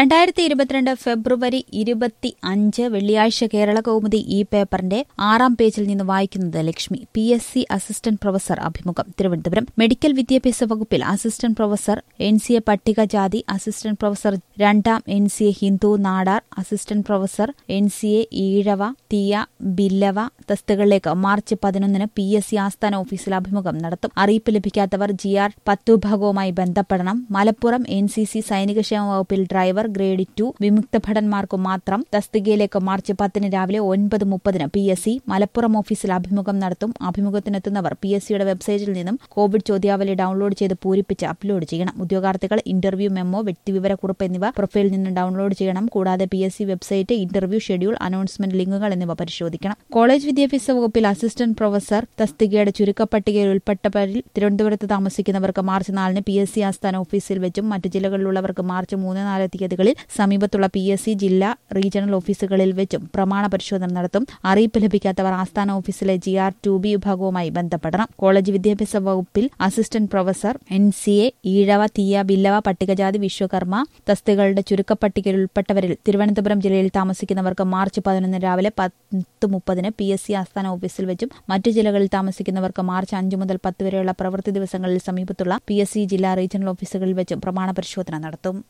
രണ്ടായിരത്തി ഇരുപത്തിരണ്ട് ഫെബ്രുവരി ഇരുപത്തി അഞ്ച് വെള്ളിയാഴ്ച കേരള കൗമുദി ഈ പേപ്പറിന്റെ ആറാം പേജിൽ നിന്ന് വായിക്കുന്നത് Lakshmi P S C assistant professor അഭിമുഖം തിരുവനന്തപുരം മെഡിക്കൽ വിദ്യാഭ്യാസ വകുപ്പിൽ assistant professor N C A പട്ടികജാതി അസിസ്റ്റന്റ് പ്രൊഫസർ രണ്ടാം N C A Hindu Nadar assistant professor N C A Ezhava Thiyya Billava തസ്തികളിലേക്ക് മാർച്ച് പതിനൊന്നിന് പി എസ് സി ആസ്ഥാന ഓഫീസിൽ അഭിമുഖം നടത്തും അറിയിപ്പ് ലഭിക്കാത്തവർ ജി ആർ പത്തു ഭാഗവുമായി ബന്ധപ്പെടണം മലപ്പുറം എൻ സി സി സൈനികക്ഷേമ വകുപ്പിൽ ഡ്രൈവർ ഗ്രേഡ് ടു വിമുക്ത ഭടന്മാർക്കു മാത്രം തസ്തികയിലേക്ക് മാർച്ച് പത്തിന് രാവിലെ ഒൻപത് മുപ്പതിന് പി എസ് സി മലപ്പുറം ഓഫീസിൽ അഭിമുഖം നടത്തും അഭിമുഖത്തിനെത്തുന്നവർ പി എസ് സിയുടെ വെബ്സൈറ്റിൽ നിന്നും കോവിഡ് ചോദ്യാവലി ഡൌൺലോഡ് ചെയ്ത് പൂരിപ്പിച്ച് അപ്ലോഡ് ചെയ്യണം ഉദ്യോഗാർത്ഥികൾ ഇന്റർവ്യൂ മെമ്മോ വ്യക്തിവിവരക്കുറിപ്പ് എന്നിവ പ്രൊഫൈലിൽ നിന്ന് ഡൌൺലോഡ് ചെയ്യണം കൂടാതെ P S C website interview schedule announcement ലിങ്കുകൾ എന്നിവ പരിശോധിക്കണം കോളേജ് വിദ്യാഭ്യാസ വകുപ്പിൽ അസിസ്റ്റന്റ് പ്രൊഫസർ തസ്തികയുടെ ചുരുക്കപ്പട്ടികയിൽ ഉൾപ്പെട്ടവരിൽ തിരുവനന്തപുരത്ത് താമസിക്കുന്നവർക്ക് മാർച്ച് നാലിന് പി എസ് സി ആസ്ഥാന ഓഫീസിൽ വെച്ചും മറ്റു ജില്ലകളിലുള്ളവർക്ക് മാർച്ച് മൂന്ന് നാല് തീയതികളിൽ സമീപത്തുള്ള പി എസ് സി ജില്ലാ റീജിയണൽ ഓഫീസുകളിൽ വെച്ചും പ്രമാണ പരിശോധന നടത്തും അറിയിപ്പ് ലഭിക്കാത്തവർ ആസ്ഥാന ഓഫീസിലെ ജി ആർ ടു ബി വിഭാഗവുമായി ബന്ധപ്പെടണം കോളേജ് വിദ്യാഭ്യാസ വകുപ്പിൽ assistant professor N C A Ezhava Thiyya Billava പട്ടികജാതി വിശ്വകർമ്മ തസ്തികളുടെ ചുരുക്കപ്പട്ടികയിൽ ഉൾപ്പെട്ടവരിൽ തിരുവനന്തപുരം ജില്ലയിൽ താമസിക്കുന്നവർക്ക് മാർച്ച് പതിനൊന്ന് രാവിലെ പത്ത് മുപ്പതിന് പി എസ് സി ആസ്ഥാന ഓഫീസിൽ വെച്ചും മറ്റു ജില്ലകളിൽ താമസിക്കുന്നവർക്ക് മാർച്ച് അഞ്ച് മുതൽ പത്ത് വരെയുള്ള പ്രവൃത്തി ദിവസങ്ങളിൽ സമീപത്തുള്ള പി എസ് സി ജില്ലാ റീജിയണൽ ഓഫീസുകളിൽ വെച്ചും പ്രമാണ പരിശോധന നടത്തും